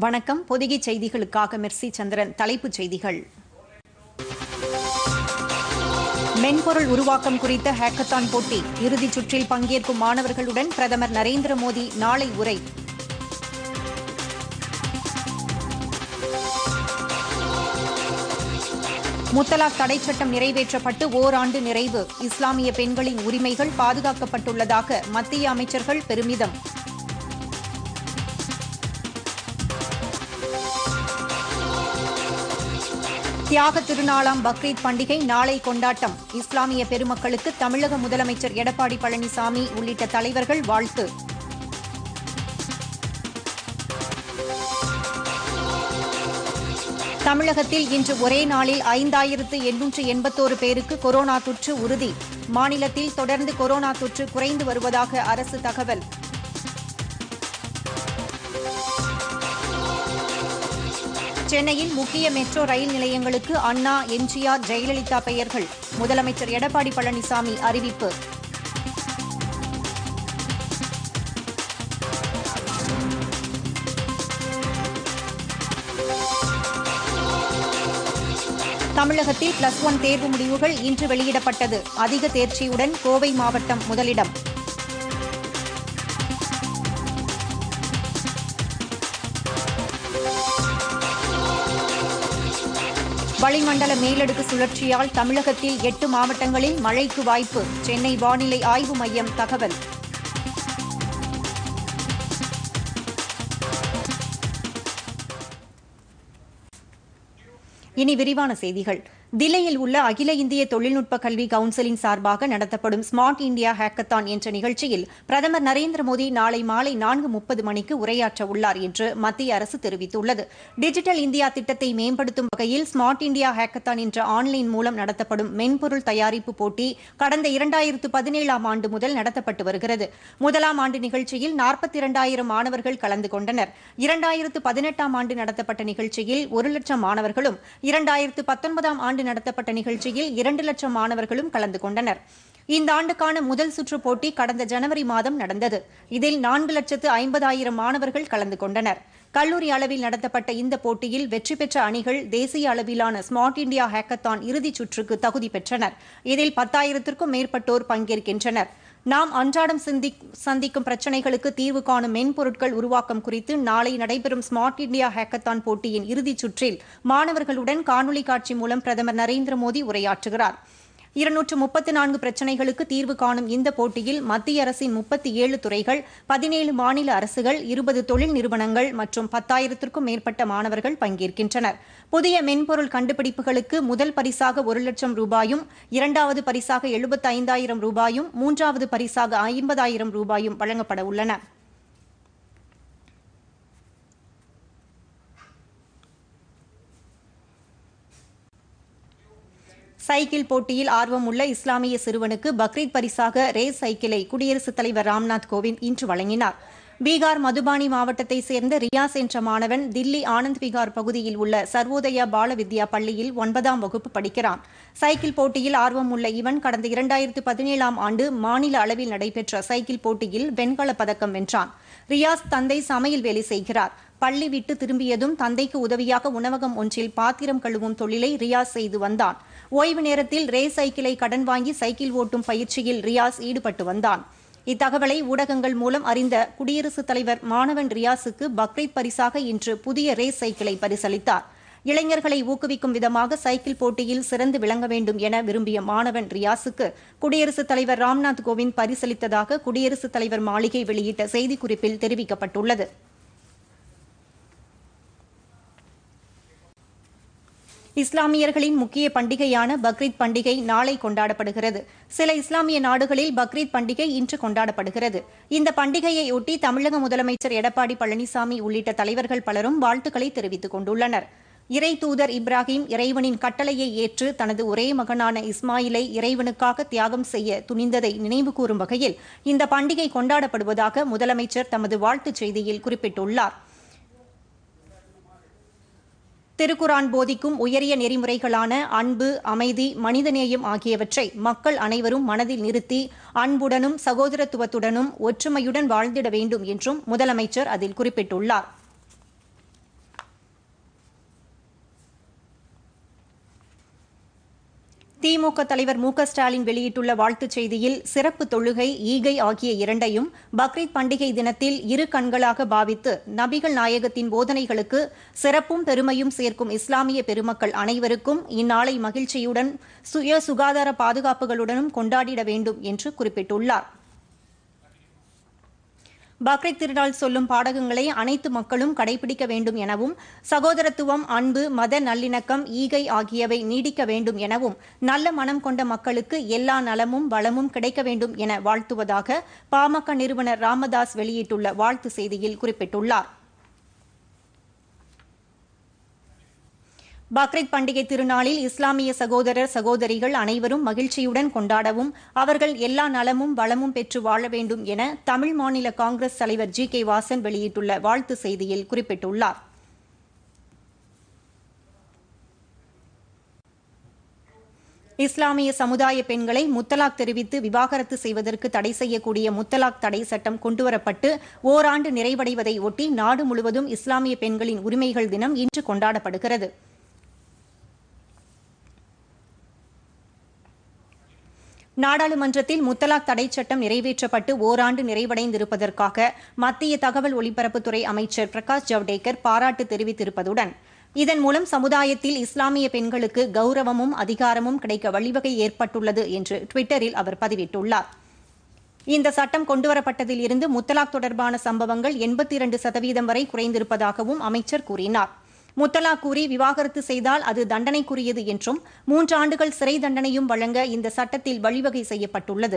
வணக்கம் பொதிகை செய்திகளுக்காக மெர்சி சந்திரன் தலைப்புச் செய்திகள் மென்பொருள் உருவாக்கம் குறித்த ஹேக்கத்தான் போட்டி இறுதிச் சுற்றில் பங்கேற்கும் மாணவர்களுடன் பிரதமர் நரேந்திர மோடி நாளை உரை முத்தலாக் தடைச் சட்டம் நிறைவேற்றப்பட்டு ஓராண்டு நிறைவு இஸ்லாமிய பெண்களின் உரிமைகள் பாதுகாக்கப்பட்டுள்ளதாக மத்திய அமைச்சர்கள் பெருமிதம் தியாக திருநாளாம் பக்ரீத் பண்டிகை நாளை கொண்டாட்டம் இஸ்லாமிய பெருமக்களுக்கு தமிழக முதலமைச்சர் எடப்பாடி பழனிசாமி உள்ளிட்ட தலைவர்கள் வாழ்த்து தமிழகத்தில் இன்று ஒரே நாளில் ஐந்தாயிரத்து எண்ணூற்று எண்பத்தோரு பேருக்கு கொரோனா தொற்று உறுதி மாநிலத்தில் தொடர்ந்து கொரோனா தொற்று குறைந்து வருவதாக அரசு தகவல் சென்னையில் முக்கிய மெட்ரோ ரயில் நிலையங்களுக்கு அண்ணா எம்ஜிஆர் ஜெயலலிதா பெயர்கள் முதலமைச்சர் எடப்பாடி பழனிசாமி அறிவிப்பு தமிழகத்தில் பிளஸ் ஒன் தேர்வு முடிவுகள் இன்று வெளியிடப்பட்டது அதிக தேர்ச்சியுடன் கோவை மாவட்டம் முதலிடம் வளிமண்டல மேலடுக்கு சுழற்சியால் தமிழகத்தில் எட்டு மாவட்டங்களில் மழைக்கு வாய்ப்பு சென்னை வானிலை ஆய்வு மையம் தகவல் இனி விரிவான செய்திகள் தில்லியில் உள்ள அகில இந்திய தொழில்நுட்ப கல்வி கவுன்சிலின் சார்பாக நடத்தப்படும் ஸ்மார்ட் இந்தியா ஹேக்கத்தான் என்ற நிகழ்ச்சியில் பிரதமர் நரேந்திர மோடி நாளை மாலை நான்கு முப்பது மணிக்கு உரையாற்ற உள்ளார் என்று மத்திய அரசு தெரிவித்துள்ளது டிஜிட்டல் இந்தியா திட்டத்தை மேம்படுத்தும் வகையில் ஸ்மார்ட் இந்தியா ஹேக்கத்தான் என்ற ஆன்லைன் மூலம் நடத்தப்படும் மென்பொருள் தயாரிப்பு போட்டி கடந்த இரண்டாயிரத்து பதினேழாம் ஆண்டு முதல் நடத்தப்பட்டு வருகிறது முதலாம் ஆண்டு நிகழ்ச்சியில் நாற்பத்தி இரண்டாயிரம் மாணவர்கள் கலந்து கொண்டனர் இரண்டாயிரத்து பதினெட்டாம் ஆண்டு நடத்தப்பட்ட நிகழ்ச்சியில் ஒரு லட்சம் மாணவர்களும் இரண்டாயிரத்து பத்தொன்பதாம் ஆண்டு நடத்தப்பட்ட நிகழ்ச்சியில் இரண்டு லட்சம் மாணவர்களும் கலந்து கொண்டனர் இந்த ஆண்டுக்கான முதல் சுற்று போட்டி கடந்த ஜனவரி மாதம் நடந்தது இதில் நான்கு லட்சத்து ஐம்பதாயிரம் மாணவர்கள் கலந்து கொண்டனர் கல்லூரி அளவில் நடத்தப்பட்ட இந்த போட்டியில் வெற்றி பெற்ற அணிகள் தேசிய அளவிலான ஸ்மார்ட் இந்தியா ஹேக்கத்தான் இறுதிச் சுற்றுக்கு தகுதி பெற்றனர் இதில் பத்தாயிரத்திற்கும் மேற்பட்டோர் பங்கேற்கின்றனர் நாம் அன்றாடம் சிந்தி- சந்திக்கும் பிரச்சினைகளுக்கு தீர்வு காணும் மென்பொருட்கள் உருவாக்கம் குறித்து நாளை நடைபெறும் ஸ்மார்ட் இந்தியா ஹேக்கத்தான் போட்டியின் இறுதிச் சுற்றில் மாணவர்களுடன் காணொலி காட்சி மூலம் பிரதமர் நரேந்திர மோடி உரையாற்றுகிறார் இருநூற்று முப்பத்து நான்கு பிரச்சினைகளுக்கு தீர்வு காணும் இந்த போட்டியில் மத்திய அரசின் முப்பத்தி ஏழு துறைகள் பதினேழு மாநில அரசுகள் இருபது தொழில் நிறுவனங்கள் மற்றும் பத்தாயிரத்திற்கும் மேற்பட்ட மாணவர்கள் பங்கேற்கின்றனர் புதிய மென்பொருள் கண்டுபிடிப்புகளுக்கு முதல் பரிசாக ஒரு லட்சம் ரூபாயும் இரண்டாவது பரிசாக எழுபத்தைந்தாயிரம் ரூபாயும் மூன்றாவது பரிசாக ஐம்பதாயிரம் ரூபாயும் வழங்கப்பட உள்ளன சைக்கிள் போட்டியில் ஆர்வம் உள்ள இஸ்லாமிய சிறுவனுக்கு பக்ரீத் பரிசாக ரேஸ் சைக்கிளை குடியரசுத் தலைவர் ராம்நாத் கோவிந்த் இன்று வழங்கினார் பீகார் மதுபானி மாவட்டத்தை சேர்ந்த ரியாஸ் என்ற மாணவன் தில்லி ஆனந்த் விகார் பகுதியில் உள்ள சர்வோதயா பால வித்யா பள்ளியில் ஒன்பதாம் வகுப்பு படிக்கிறான் சைக்கிள் போட்டியில் ஆர்வம் உள்ள இவன் கடந்த இரண்டாயிரத்து பதினேழாம் ஆண்டு மாநில அளவில் நடைபெற்ற சைக்கிள் போட்டியில் வெண்கலப் பதக்கம் வென்றான் ரியாஸ் தந்தை சமையல் வேலை செய்கிறார் பள்ளி விட்டு திரும்பியதும் தந்தைக்கு உதவியாக உணவகம் ஒன்றில் பாத்திரம் கழுவும் தொழிலை ரியாஸ் செய்து வந்தான் ஓய்வு நேரத்தில் ரே சைக்கிளை கடன் வாங்கி சைக்கிள் ஓட்டும் பயிற்சியில் ரியாஸ் ஈடுபட்டு வந்தான் இத்தகவலை ஊடகங்கள் மூலம் அறிந்த குடியரசுத் தலைவர் மாணவன் ரியாஸுக்கு பக்ரீத் பரிசாக இன்று புதிய ரேஸ் சைக்கிளை பரிசளித்தார் இளைஞர்களை ஊக்குவிக்கும் விதமாக சைக்கிள் போட்டியில் சிறந்து விளங்க வேண்டும் என விரும்பிய மாணவன் ரியாஸுக்கு குடியரசுத் தலைவர் ராம்நாத் கோவிந்த் பரிசளித்ததாக குடியரசுத் தலைவர் மாளிகை வெளியிட்ட செய்திக்குறிப்பில் தெரிவிக்கப்பட்டுள்ளது இஸ்லாமியர்களின் முக்கிய பண்டிகையான பக்ரீத் பண்டிகை நாளை கொண்டாடப்படுகிறது சில இஸ்லாமிய நாடுகளில் பக்ரீத் பண்டிகை இன்று கொண்டாடப்படுகிறது இந்த பண்டிகையையொட்டி தமிழக முதலமைச்சர் எடப்பாடி பழனிசாமி உள்ளிட்ட தலைவர்கள் பலரும் வாழ்த்துக்களை தெரிவித்துக் கொண்டுள்ளனர் இறை தூதர் இப்ராஹிம் இறைவனின் கட்டளையை ஏற்று தனது ஒரே மகனான இஸ்மாயிலை இறைவனுக்காக தியாகம் செய்ய துணிந்ததை நினைவுகூரும் வகையில் இந்த பண்டிகை கொண்டாடப்படுவதாக முதலமைச்சர் தமது வாழ்த்துச் செய்தியில் குறிப்பிட்டுள்ளார் திருக்குரான் போதிக்கும் உயரிய நெறிமுறைகளான அன்பு அமைதி மனிதநேயம் ஆகியவற்றை மக்கள் அனைவரும் மனதில் நிறுத்தி அன்புடனும் சகோதரத்துவத்துடனும் ஒற்றுமையுடன் வாழ்ந்திட வேண்டும் என்றும் முதலமைச்சர் அதில் குறிப்பிட்டுள்ளார் திமுக தலைவர் மு க ஸ்டாலின் வெளியிட்டுள்ள வாழ்த்துச் செய்தியில் சிறப்பு தொழுகை ஈகை ஆகிய இரண்டையும் பக்ரீத் பண்டிகை தினத்தில் இரு கண்களாக பாவித்து நபிகள் நாயகத்தின் போதனைகளுக்கு சிறப்பும் பெருமையும் சேர்க்கும் இஸ்லாமிய பெருமக்கள் அனைவருக்கும் இந்நாளை மகிழ்ச்சியுடன் சுய சுகாதார பாதுகாப்புகளுடனும் கொண்டாடிட வேண்டும் என்று குறிப்பிட்டுள்ளார் பக்ரீத் திருநாள் சொல்லும் பாடகங்களை அனைத்து மக்களும் கடைபிடிக்க வேண்டும் எனவும் சகோதரத்துவம் அன்பு மத நல்லிணக்கம் ஈகை ஆகியவை நீடிக்க வேண்டும் எனவும் நல்ல மனம் கொண்ட மக்களுக்கு எல்லா நலமும் வளமும் கிடைக்க வேண்டும் என வாழ்த்துவதாக பாமக நிறுவனர் ராமதாஸ் வெளியிட்டுள்ள வாழ்த்து செய்தியில் குறிப்பிட்டுள்ளார் பக்ரீத் பண்டிகை திருநாளில் இஸ்லாமிய சகோதரர் சகோதரிகள் அனைவரும் மகிழ்ச்சியுடன் கொண்டாடவும் அவர்கள் எல்லா நலமும் வளமும் பெற்று வாழ வேண்டும் என தமிழ் மாநில காங்கிரஸ் தலைவர் ஜி கே வாசன் வெளியிட்டுள்ள வாழ்த்து செய்தியில் குறிப்பிட்டுள்ளார் இஸ்லாமிய சமுதாய பெண்களை முத்தலாக் தெரிவித்து விவாகரத்து செய்வதற்கு தடை செய்யக்கூடிய முத்தலாக் தடை சட்டம் கொண்டுவரப்பட்டு ஓராண்டு நிறைவடைவதை ஒட்டி நாடு முழுவதும் இஸ்லாமிய பெண்களின் உரிமைகள் தினம் இன்று கொண்டாடப்படுகிறது நாடாளுமன்றத்தில் முத்தலாக் தடை சட்டம் நிறைவேற்றப்பட்டு ஓராண்டு நிறைவடைந்திருப்பதற்காக மத்திய தகவல் ஒலிபரப்புத்துறை அமைச்சர் பிரகாஷ் ஜவடேகர் பாராட்டு தெரிவித்திருப்பதுடன் இதன் மூலம் சமுதாயத்தில் இஸ்லாமிய பெண்களுக்கு கௌரவமும் அதிகாரமும் கிடைக்க வழிவகை ஏற்பட்டுள்ளது என்று டுவிட்டரில் அவர் பதிவிட்டுள்ளார் இந்த சட்டம் கொண்டுவரப்பட்டதில் இருந்து முத்தலாக் தொடர்பான சம்பவங்கள் எண்பத்தி இரண்டு சதவீதம் வரை குறைந்திருப்பதாகவும் அமைச்சர் கூறினார் முத்தலாக் கூறி விவாகரத்து செய்தால் அது தண்டனைக்குரியது என்றும் மூன்று ஆண்டுகள் சிறை தண்டனையும் வழங்க இந்த சட்டத்தில் வழிவகை செய்யப்பட்டுள்ளது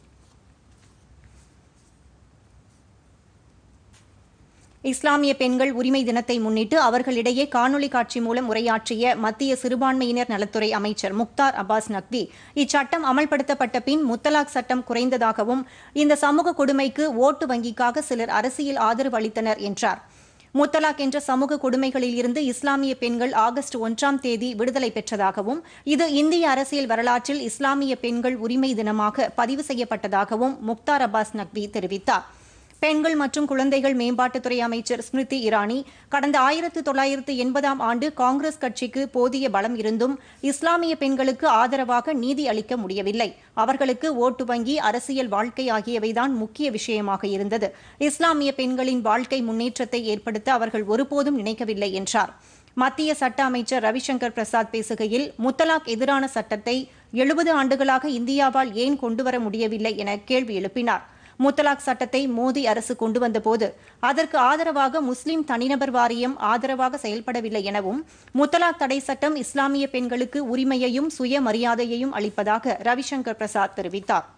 இஸ்லாமிய பெண்கள் உரிமை தினத்தை முன்னிட்டு அவர்களிடையே காணொலி காட்சி மூலம் உரையாற்றிய மத்திய சிறுபான்மையினர் நலத்துறை அமைச்சர் முக்தார் அப்பாஸ் நக்வி இச்சட்டம் அமல்படுத்தப்பட்ட பின் முத்தலாக் சட்டம் குறைந்ததாகவும் இந்த சமூக கொடுமைக்கு ஓட்டு வங்கிக்காக சிலர் அரசியல் ஆதரவு அளித்தனர் என்றார் முத்தலாக் என்ற சமூக கொடுமைகளில் இருந்து இஸ்லாமிய பெண்கள் ஆகஸ்ட் ஒன்றாம் தேதி விடுதலை பெற்றதாகவும் இது இந்திய அரசியல் வரலாற்றில் இஸ்லாமிய பெண்கள் உரிமை தினமாக பதிவு செய்யப்பட்டதாகவும் முக்தார் அப்பாஸ் நக்வி தெரிவித்தார் பெண்கள் மற்றும் குழந்தைகள் மேம்பாட்டுத்துறை அமைச்சர் ஸ்மிருதி இரானி கடந்த ஆயிரத்து தொள்ளாயிரத்து எண்பதாம் ஆண்டு காங்கிரஸ் கட்சிக்கு போதிய பலம் இருந்தும் இஸ்லாமிய பெண்களுக்கு ஆதரவாக நீதி அளிக்க முடியவில்லை அவர்களுக்கு ஓட்டு வங்கி அரசியல் வாழ்க்கை ஆகியவைதான் முக்கிய விஷயமாக இருந்தது இஸ்லாமிய பெண்களின் வாழ்க்கை முன்னேற்றத்தை ஏற்படுத்த அவர்கள் ஒருபோதும் நினைக்கவில்லை என்றார் மத்திய சட்ட அமைச்சர் ரவிசங்கர் பிரசாத் பேசுகையில் முத்தலாக் எதிரான சட்டத்தை எழுபது ஆண்டுகளாக இந்தியாவால் ஏன் கொண்டுவர முடியவில்லை என கேள்வி எழுப்பினார் முத்தலாக் சட்டத்தை மோடி அரசு கொண்டு வந்தபோது அதற்கு ஆதரவாக முஸ்லிம் தனிநபர் வாரியம் ஆதரவாக செயல்படவில்லை எனவும் முத்தலாக் தடை சட்டம் இஸ்லாமிய பெண்களுக்கு உரிமையையும் சுயமரியாதையையும் அளிப்பதாக ரவிசங்கர் பிரசாத் தெரிவித்தார்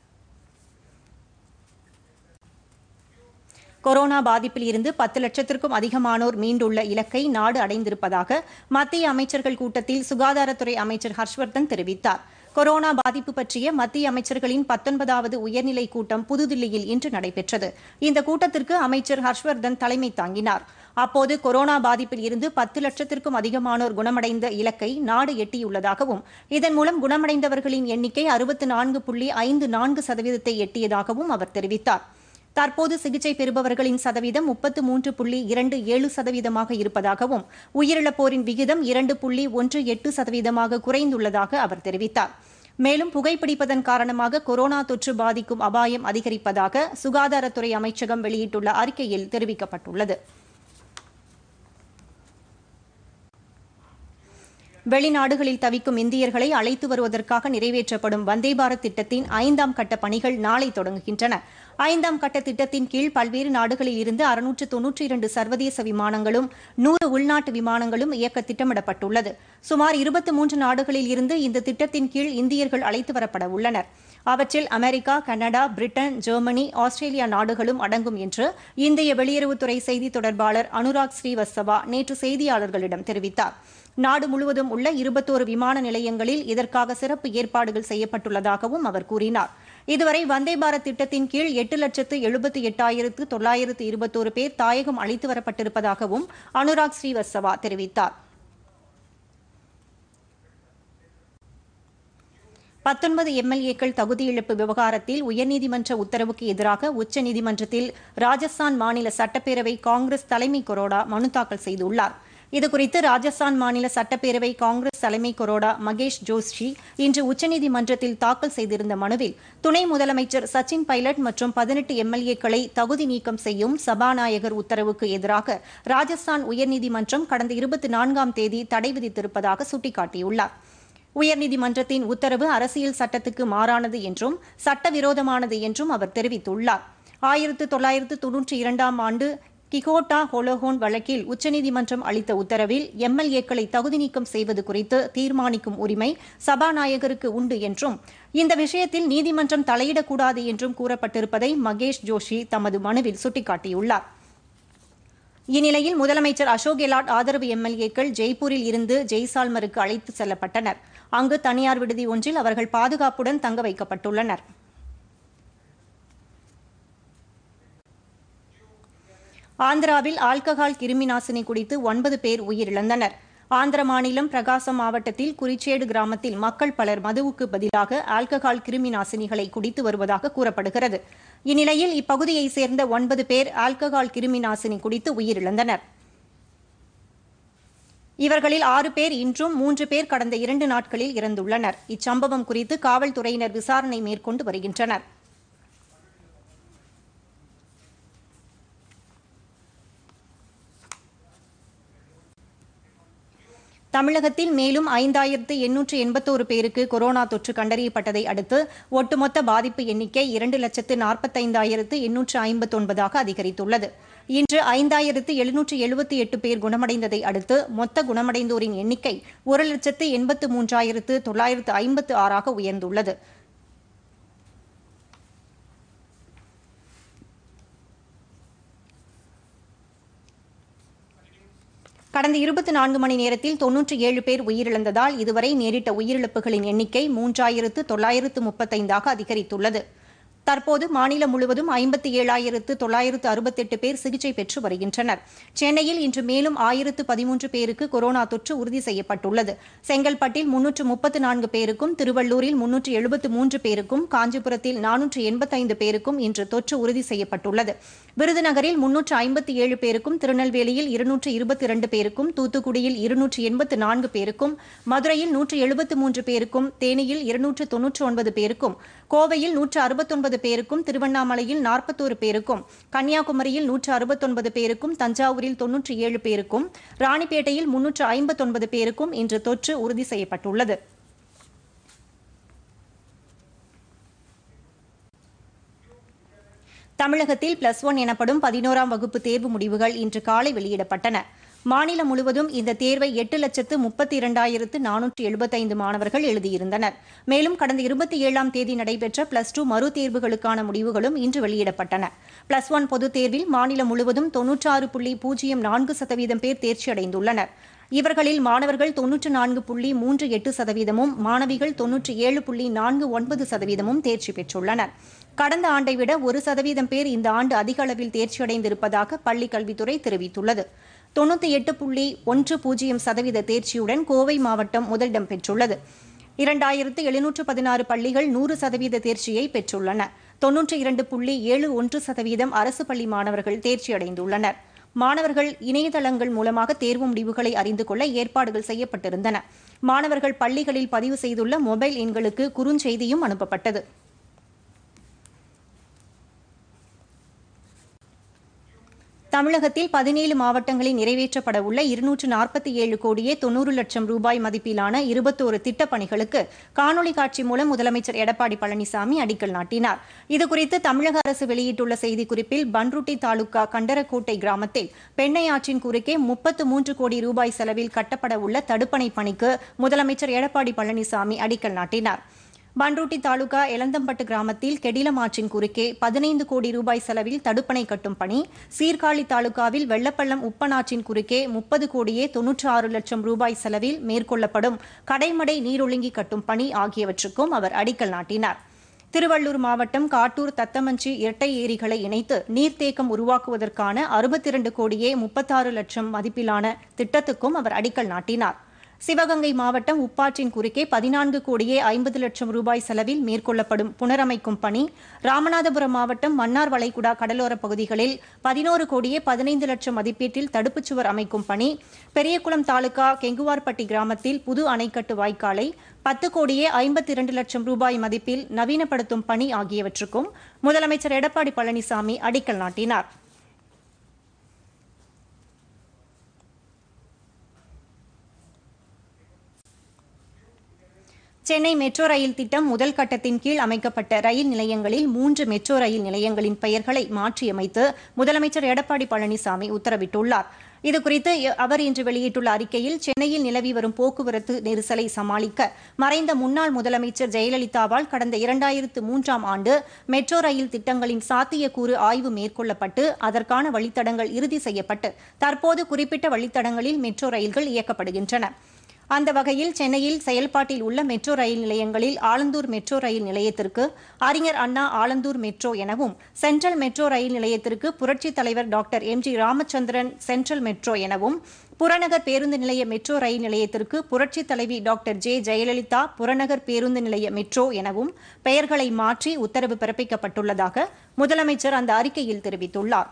கொரோனா பாதிப்பில் இருந்து பத்து லட்சத்திற்கும் அதிகமானோர் மீண்டுள்ள இலக்கை நாடு அடைந்திருப்பதாக மத்திய அமைச்சர்கள் கூட்டத்தில் சுகாதாரத்துறை அமைச்சர் ஹர்ஷ்வர்தன் தெரிவித்தார் கொரோனா பாதிப்பு பற்றிய மத்திய அமைச்சர்களின் பத்தொன்பதாவது உயர்நிலை கூட்டம் புதுதில்லியில் இன்று நடைபெற்றது இந்த கூட்டத்திற்கு அமைச்சர் ஹர்ஷ்வர்தன் தலைமை தாங்கினார் அப்போது கொரோனா பாதிப்பில் இருந்து பத்து லட்சத்திற்கும் அதிகமானோர் குணமடைந்த இலக்கை நாடு எட்டியுள்ளதாகவும் இதன் மூலம் குணமடைந்தவர்களின் எண்ணிக்கை அறுபத்து நான்கு புள்ளி ஐந்து நான்கு சதவீதத்தை எட்டியதாகவும் அவர் தெரிவித்தார் தற்போது சிகிச்சை பெறுபவர்களின் சதவீதம் முப்பத்து மூன்று புள்ளி இரண்டு ஏழு சதவீதமாக இருப்பதாகவும் உயிரிழப்போரின் விகிதம் இரண்டு புள்ளி ஒன்று எட்டு சதவீதமாக குறைந்துள்ளதாக அவர் தெரிவித்தார் மேலும் புகைப்பிடிப்பதன் காரணமாக கொரோனா தொற்று பாதிக்கும் அபாயம் அதிகரிப்பதாக சுகாதாரத்துறை அமைச்சகம் வெளியிட்டுள்ள அறிக்கையில் தெரிவிக்கப்பட்டுள்ளது வெளிநாடுகளில் தவிக்கும் இந்தியர்களை அழைத்து வருவதற்காக நிறைவேற்றப்படும் வந்தே பாரத் திட்டத்தின் ஐந்தாம் கட்ட பணிகள் நாளை தொடங்குகின்றன ஐந்தாம் கட்ட திட்டத்தின் கீழ் பல்வேறு நாடுகளில் இருந்து அறுநூற்று தொன்னூற்றி இரண்டு சர்வதேச விமானங்களும் நூறு உள்நாட்டு விமானங்களும் இயக்க திட்டமிடப்பட்டுள்ளது சுமார் இருபத்தி மூன்று நாடுகளில் இருந்து இந்த திட்டத்தின் கீழ் இந்தியர்கள் அழைத்து வரப்பட உள்ளனர் அவற்றில் America Canada Britain Germany Australia நாடுகளும் அடங்கும் என்று இந்திய வெளியுறவுத்துறை செய்தி தொடர்பாளர் அனுராக் ஸ்ரீவத்சவா நேற்று செய்தியாளர்களிடம் தெரிவித்தார் நாடு முழுவதும் உள்ள இருபத்தோரு விமான நிலையங்களில் இதற்காக சிறப்பு ஏற்பாடுகள் செய்யப்பட்டுள்ளதாகவும் அவர் கூறினார் இதுவரை வந்தே பாரத் திட்டத்தின் கீழ் எட்டு லட்சத்து எழுபத்தி எட்டாயிரத்து தொள்ளாயிரத்து இருபத்தோரு பேர் தாயகம் அழைத்து வரப்பட்டிருப்பதாகவும் அனுராக் ஸ்ரீவத்சவா தெரிவித்தார் பத்தொன்பது எம்எல்ஏக்கள் தகுதி இழப்பு விவகாரத்தில் உயர்நீதிமன்ற உத்தரவுக்கு எதிராக உச்சநீதிமன்றத்தில் ராஜஸ்தான் மாநில சட்டப்பேரவை காங்கிரஸ் தலைமை கொறடா மனு தாக்கல் செய்துள்ளார் இதுகுறித்து ராஜஸ்தான் மாநில சட்டப்பேரவை காங்கிரஸ் தலைமை கொறடா மகேஷ் ஜோஷி இன்று உச்சநீதிமன்றத்தில் தாக்கல் செய்திருந்த மனுவில் துணை முதலமைச்சர் சச்சின் பைலட் மற்றும் பதினெட்டு எம்எல்ஏக்களை தகுதி நீக்கம் செய்யும் சபாநாயகர் உத்தரவுக்கு எதிராக ராஜஸ்தான் உயர்நீதிமன்றம் கடந்த இருபத்தி நான்காம் தேதி தடை விதித்திருப்பதாக சுட்டிக்காட்டியுள்ளார் உயர்நீதிமன்றத்தின் உத்தரவு அரசியல் சட்டத்துக்கு மாறானது என்றும் சட்டவிரோதமானது என்றும் அவர் தெரிவித்துள்ளார் ஆயிரத்து தொள்ளாயிரத்து தொன்னூற்றி இரண்டாம் ஆண்டு கிகோட்டா ஹோலோஹோன் வழக்கில் உச்சநீதிமன்றம் அளித்த உத்தரவில் எம்எல்ஏக்களை தகுதி நீக்கம் செய்வது குறித்து தீர்மானிக்கும் உரிமை சபாநாயகருக்கு உண்டு என்றும் இந்த விஷயத்தில் நீதிமன்றம் தலையிடக்கூடாது என்றும் கூறப்பட்டிருப்பதை மகேஷ் ஜோஷி தமது மனுவில் சுட்டிக்காட்டியுள்ளார் இந்நிலையில் முதலமைச்சர் அசோக் கெலாட் ஆதரவு எம்எல்ஏக்கள் ஜெய்ப்பூரில் இருந்து ஜெய்சால்மருக்கு அழைத்து செல்லப்பட்டனர் அங்கு தனியார் விடுதி ஒன்றில் அவர்கள் பாதுகாப்புடன் தங்க வைக்கப்பட்டுள்ளனர் ஆந்திராவில் ஆல்கஹால் கிருமிநாசினி குடித்து ஒன்பது பேர் உயிரிழந்தனர் ஆந்திர மாநிலம் பிரகாசம் மாவட்டத்தில் குறிச்சேடு கிராமத்தில் மக்கள் பலர் மதுவுக்கு பதிலாக ஆல்கஹால் கிருமி நாசினிகளை குடித்து வருவதாக கூறப்படுகிறது இந்நிலையில் இப்பகுதியைச் சேர்ந்த ஒன்பது பேர் ஆல்கஹால் கிருமி நாசினி குடித்து உயிரிழந்தனர் இவர்களில் ஆறு பேர் இன்றும் மூன்று பேர் கடந்த இரண்டு நாட்களில் இறந்துள்ளனர் இச்சம்பவம் குறித்து காவல்துறையினர் விசாரணை மேற்கொண்டு வருகின்றனர் தமிழகத்தில் மேலும் ஐந்தாயிரத்து எண்ணூற்று எண்பத்தோரு பேருக்கு கொரோனா தொற்று கண்டறியப்பட்டதை அடுத்து ஒட்டுமொத்த பாதிப்பு எண்ணிக்கை இரண்டு லட்சத்து நாற்பத்தைந்தாயிரத்து எண்ணூற்று ஐம்பத்தொன்பதாக அதிகரித்துள்ளது இன்று ஐந்தாயிரத்து எழுநூற்று எழுபத்தி எட்டு பேர் குணமடைந்ததை அடுத்து மொத்த குணமடைந்தோரின் எண்ணிக்கை ஒரு லட்சத்து எண்பத்து மூன்றாயிரத்து தொள்ளாயிரத்து ஐம்பத்து ஆறாக உயர்ந்துள்ளது கடந்த இருபத்தி நான்கு மணி நேரத்தில் தொன்னூற்றி ஏழு பேர் உயிரிழந்ததால் இதுவரை நேரிட்ட உயிரிழப்புகளின் எண்ணிக்கை மூன்றாயிரத்து தொள்ளாயிரத்து முப்பத்தைந்தாக அதிகரித்துள்ளது தற்போது மாநிலம் முழுவதும் ஐம்பத்தி ஏழாயிரத்து தொள்ளாயிரத்து அறுபத்தெட்டு பேர் சிகிச்சை பெற்று வருகின்றனர் சென்னையில் இன்று மேலும் ஆயிரத்து பதிமூன்று பேருக்கு கொரோனா தொற்று உறுதி செய்யப்பட்டுள்ளது செங்கல்பட்டில் முன்னூற்று முப்பத்து நான்கு பேருக்கும் திருவள்ளூரில் முன்னூற்று எழுபத்து மூன்று பேருக்கும் காஞ்சிபுரத்தில் நானூற்று எண்பத்தைந்து பேருக்கும் இன்று தொற்று உறுதி செய்யப்பட்டுள்ளது விருதுநகரில் முன்னூற்று ஐம்பத்தி ஏழு பேருக்கும் திருநெல்வேலியில் இருநூற்று இருபத்தி இரண்டு பேருக்கும் தூத்துக்குடியில் இருநூற்று எண்பத்து நான்கு பேருக்கும் மதுரையில் நூற்று எழுபத்து மூன்று பேருக்கும் தேனியில் இருநூற்று தொன்னூற்று ஒன்பது பேருக்கும் கோவையில் நூற்று அறுபத்தொன்பது பேருக்கும் திருவண்ணாமலையில் நாற்பத்தோரு பேருக்கும் கன்னியாகுமரியில் நூற்று அறுபத்தொன்பது பேருக்கும் தஞ்சாவூரில் தொன்னூற்றி ஏழு பேருக்கும் ராணிப்பேட்டையில் முன்னூற்று ஐம்பத்தொன்பது பேருக்கும் இன்று தொற்று உறுதி செய்யப்பட்டுள்ளது தமிழகத்தில் பிளஸ் ஒன் எனப்படும் பதினோராம் வகுப்பு தேர்வு முடிவுகள் இன்று காலை வெளியிடப்பட்டன மாநிலம் முழுவதும் இந்த தேர்வை எட்டு லட்சத்து முப்பத்தி இரண்டாயிரத்து நானூற்று எழுபத்தைந்து மாணவர்கள் எழுதியிருந்தனர் மேலும் கடந்த இருபத்தி ஏழாம் தேதி நடைபெற்ற பிளஸ் டூ மறு தேர்வுகளுக்கான முடிவுகளும் இன்று வெளியிடப்பட்டன பிளஸ் ஒன் பொதுத் தேர்வில் மாநிலம் முழுவதும் தொன்னூற்றாறு புள்ளி பூஜ்ஜியம் நான்கு சதவீதம் பேர் தேர்ச்சியடைந்துள்ளனர் இவர்களில் மாணவர்கள் தொன்னூற்று நான்கு புள்ளி மூன்று எட்டு சதவீதமும் மாணவிகள் தொன்னூற்றி ஏழு புள்ளி நான்கு ஒன்பது சதவீதமும் தேர்ச்சி பெற்றுள்ளனர் கடந்த ஆண்டை விட ஒரு சதவீதம் பேர் இந்த ஆண்டு அதிக அளவில் தேர்ச்சியடைந்திருப்பதாக பள்ளிக் கல்வித்துறை தெரிவித்துள்ளது தொண்ணூற்றி எட்டு புள்ளி ஒன்று பூஜ்ஜியம் சதவீத தேர்ச்சியுடன் கோவை மாவட்டம் முதலிடம் பெற்றுள்ளது இரண்டாயிரத்து எழுநூற்று பதினாறு பள்ளிகள் நூறு சதவீத தேர்ச்சியை பெற்றுள்ளன தொன்னூற்றி இரண்டு புள்ளி ஏழு ஒன்று சதவீதம் அரசு பள்ளி மாணவர்கள் தேர்ச்சியடைந்துள்ளனர் மாணவர்கள் இணையதளங்கள் மூலமாக தேர்வு முடிவுகளை அறிந்து கொள்ள ஏற்பாடுகள் செய்யப்பட்டிருந்தன மாணவர்கள் பள்ளிகளில் பதிவு செய்துள்ள மொபைல் எண்களுக்கு குறுஞ்செய்தியும் அனுப்பப்பட்டது தமிழகத்தில் பதினேழு மாவட்டங்களில் நிறைவேற்றப்பட உள்ள இருநூற்று நாற்பத்தி ஏழு கோடியே தொன்னூறு லட்சம் ரூபாய் மதிப்பிலான இருபத்தோரு திட்டப் பணிகளுக்கு காணொலி காட்சி மூலம் முதலமைச்சர் எடப்பாடி பழனிசாமி அடிக்கல் நாட்டினார் இதுகுறித்து தமிழக அரசு வெளியிட்டுள்ள செய்திக்குறிப்பில் பன்ருட்டி தாலுகா கண்டரக்கோட்டை கிராமத்தில் பெண்ணை ஆற்றின் குறுக்கே முப்பத்து மூன்று கோடி ரூபாய் செலவில் கட்டப்பட உள்ள தடுப்பணை பணிக்கு முதலமைச்சர் எடப்பாடி பழனிசாமி அடிக்கல் நாட்டினார் பன்ருட்டி தாலுகா எலந்தம்பட்டு கிராமத்தில் கெடிலம் ஆற்றின் குறுக்கே பதினைந்து கோடி ரூபாய் செலவில் தடுப்பணை கட்டும் பணி சீர்காழி தாலுகாவில் வெள்ளப்பள்ளம் உப்பனாற்றின் குறுக்கே முப்பது கோடியே தொன்னூற்று ஆறு லட்சம் ரூபாய் செலவில் மேற்கொள்ளப்படும் கடைமடை நீரொழுங்கி கட்டும் பணி ஆகியவற்றுக்கும் அவர் அடிக்கல் நாட்டினார் திருவள்ளூர் மாவட்டம் காட்டூர் தத்தமஞ்சி இரட்டை ஏரிகளை இணைத்து நீர்த்தேக்கம் உருவாக்குவதற்கான அறுபத்தி இரண்டு கோடியே முப்பத்தாறு லட்சம் மதிப்பிலான திட்டத்துக்கும் அவர் அடிக்கல் நாட்டினார் சிவகங்கை மாவட்டம் உப்பாற்றின் குறுக்கே பதினான்கு கோடியே ஐம்பது லட்சம் ரூபாய் செலவில் மேற்கொள்ளப்படும் புனரமைக்கும் பணி ராமநாதபுரம் மாவட்டம் மன்னார் வளைகுடா கடலோரப் பகுதிகளில் பதினோரு கோடியே பதினைந்து லட்சம் மதிப்பீட்டில் தடுப்புச் சுவர் அமைக்கும் பணி பெரியகுளம் தாலுகா கெங்குவார்பட்டி கிராமத்தில் புது அணைக்கட்டு வாய்க்காலை பத்து கோடியே ஐம்பத்தி இரண்டு லட்சம் ரூபாய் மதிப்பில் நவீனப்படுத்தும் பணி ஆகியவற்றுக்கும் முதலமைச்சர் எடப்பாடி பழனிசாமி அடிக்கல் நாட்டினார் சென்னை மெட்ரோ ரயில் திட்டம் முதல் கட்டத்தின் கீழ் அமைக்கப்பட்ட ரயில் நிலையங்களில் மூன்று மெட்ரோ ரயில் நிலையங்களின் பெயர்களை மாற்றியமைத்து முதலமைச்சர் எடப்பாடி பழனிசாமி உத்தரவிட்டுள்ளார் இதுகுறித்து அவர் இன்று வெளியிட்டுள்ள அறிக்கையில் சென்னையில் நிலவி வரும் போக்குவரத்து நெரிசலை சமாளிக்க மறைந்த முன்னாள் முதலமைச்சர் ஜெயலலிதாவால் கடந்த இரண்டாயிரத்து மூன்றாம் ஆண்டு மெட்ரோ ரயில் திட்டங்களின் சாத்தியக்கூறு ஆய்வு மேற்கொள்ளப்பட்டு அதற்கான வழித்தடங்கள் இறுதி செய்யப்பட்டு தற்போது குறிப்பிட்ட வழித்தடங்களில் மெட்ரோ ரயில்கள் இயக்கப்படுகின்றன அந்த வகையில் சென்னையில் செயல்பாட்டில் உள்ள மெட்ரோ ரயில் நிலையங்களில் ஆலந்தூர் மெட்ரோ ரயில் நிலையத்திற்கு அறிஞர் அண்ணா ஆலந்தூர் மெட்ரோ எனவும் சென்ட்ரல் மெட்ரோ ரயில் நிலையத்திற்கு புரட்சித் தலைவர் doctor M G Ramachandran central metro எனவும் புறநகர் பேருந்து நிலைய மெட்ரோ ரயில் நிலையத்திற்கு புரட்சித் தலைவி டாக்டர் ஜே ஜெயலலிதா புறநகர் பேருந்து நிலைய மெட்ரோ எனவும் பெயர்களை மாற்றி உத்தரவு பிறப்பிக்கப்பட்டுள்ளதாக முதலமைச்சர் அந்த அறிக்கையில் தெரிவித்துள்ளார்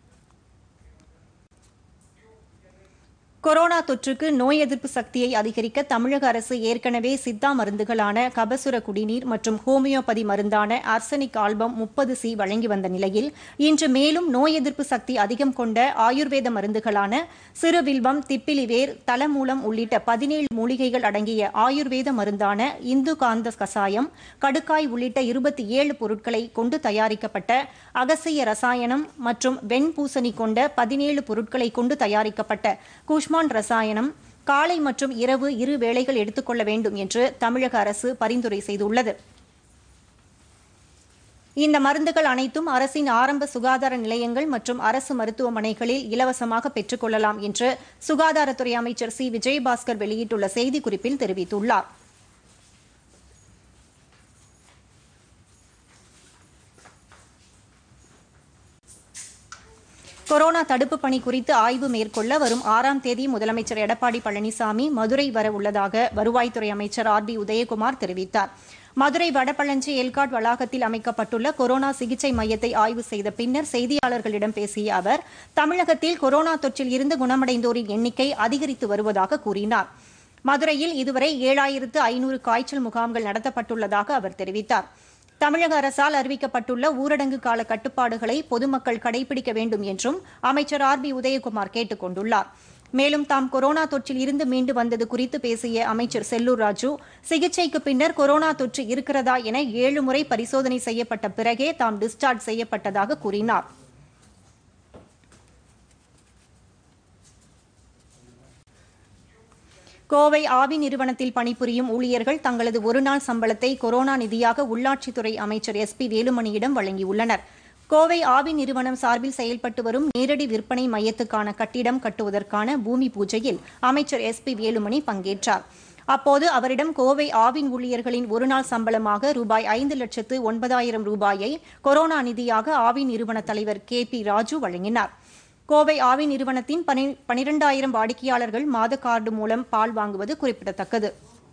கொரோனா தொற்றுக்கு நோய் எதிர்ப்பு சக்தியை அதிகரிக்க தமிழக அரசு ஏற்கனவே சித்தா மருந்துகளான கபசுர குடிநீர் மற்றும் ஹோமியோபதி மருந்தான அர்சனிக் ஆல்பம் முப்பது சி வழங்கி வந்த நிலையில் இன்று மேலும் நோய் எதிர்ப்பு சக்தி அதிகம் கொண்ட ஆயுர்வேத மருந்துகளான சிறுவில்வம் திப்பிலிவேர் தலமூலம் உள்ளிட்ட பதினேழு மூலிகைகள் அடங்கிய ஆயுர்வேத மருந்தான இந்து காந்த கசாயம் கடுக்காய் உள்ளிட்ட இருபத்தி ஏழு பொருட்களை கொண்டு தயாரிக்கப்பட்ட அகசிய ரசாயனம் மற்றும் வெண்பூசணி கொண்ட பதினேழு பொருட்களை கொண்டு தயாரிக்கப்பட்ட குஷ்மான் ரசாயனம் காலை மற்றும் இரவு இரு வேளைகள் எடுத்துக்கொள்ள வேண்டும் என்று தமிழக அரசு பரிந்துரை செய்துள்ளது இந்த மருந்துகள் அனைத்தும் அரசின் ஆரம்ப சுகாதார நிலையங்கள் மற்றும் அரசு மருத்துவமனைகளில் இலவசமாக பெற்றுக்கொள்ளலாம் என்று சுகாதாரத்துறை அமைச்சர் சி விஜயபாஸ்கர் வெளியிட்டுள்ள செய்திக்குறிப்பில் தெரிவித்துள்ளார் கொரோனா தடுப்பு பணி குறித்து ஆய்வு மேற்கொள்ள வரும் ஆறாம் தேதி முதலமைச்சர் எடப்பாடி பழனிசாமி மதுரை வர உள்ளதாக வருவாய்த்துறை அமைச்சர் ஆர் பி உதயகுமார் தெரிவித்தார் மதுரை வடபழஞ்சி எல்காட் வளாகத்தில் அமைக்கப்பட்டுள்ள கொரோனா சிகிச்சை மையத்தை ஆய்வு செய்த பின்னர் செய்தியாளர்களிடம் பேசிய அவர் தமிழகத்தில் கொரோனா தொற்றில் இருந்து குணமடைந்தோரின் எண்ணிக்கை அதிகரித்து வருவதாக கூறினார் மதுரையில் இதுவரை ஏழாயிரத்து ஐநூறு காய்ச்சல் முகாம்கள் நடத்தப்பட்டுள்ளதாக அவர் தெரிவித்தார் தமிழக அரசால் அறிவிக்கப்பட்டுள்ள ஊரடங்கு கால கட்டுப்பாடுகளை பொதுமக்கள் கடைபிடிக்க வேண்டும் என்றும் அமைச்சர் ஆர் பி உதயகுமார் கேட்டுக் கொண்டுள்ளார் மேலும் தாம் கொரோனா தொற்றில் இருந்து மீண்டு வந்தது குறித்து பேசிய அமைச்சர் செல்லூர் ராஜு சிகிச்சைக்கு பின்னர் கொரோனா தொற்று இருக்கிறதா என ஏழு முறை பரிசோதனை செய்யப்பட்ட பிறகே தாம் டிஸ்சார்ஜ் செய்யப்பட்டதாக கூறினார் கோவை ஆவி நிறுவனத்தில் பணிபுரியும் ஊழியர்கள் தங்களது ஒருநாள் சம்பளத்தை கொரோனா நிதியாக உள்ளாட்சித்துறை அமைச்சர் எஸ் பி வேலுமணியிடம் வழங்கியுள்ளனர் கோவை ஆவி நிறுவனம் சார்பில் செயல்பட்டு வரும் நேரடி விற்பனை மையத்துக்கான கட்டிடம் கட்டுவதற்கான பூமி பூஜையில் அமைச்சர் எஸ் பி வேலுமணி பங்கேற்றார் அப்போது அவரிடம் கோவை ஆவின் ஊழியர்களின் ஒருநாள் சம்பளமாக ரூபாய் ஐந்து லட்சத்து ஒன்பதாயிரம் ரூபாயை கொரோனா நிதியாக ஆவின் நிறுவன தலைவர் கே பி ராஜு வழங்கினார் கோவை ஆவி நிறுவனத்தின் பனி பனிரெண்டாயிரம் வாடிக்கையாளர்கள் மாத கார்டு மூலம் பால் வாங்குவது குறிப்பிடத்தக்கது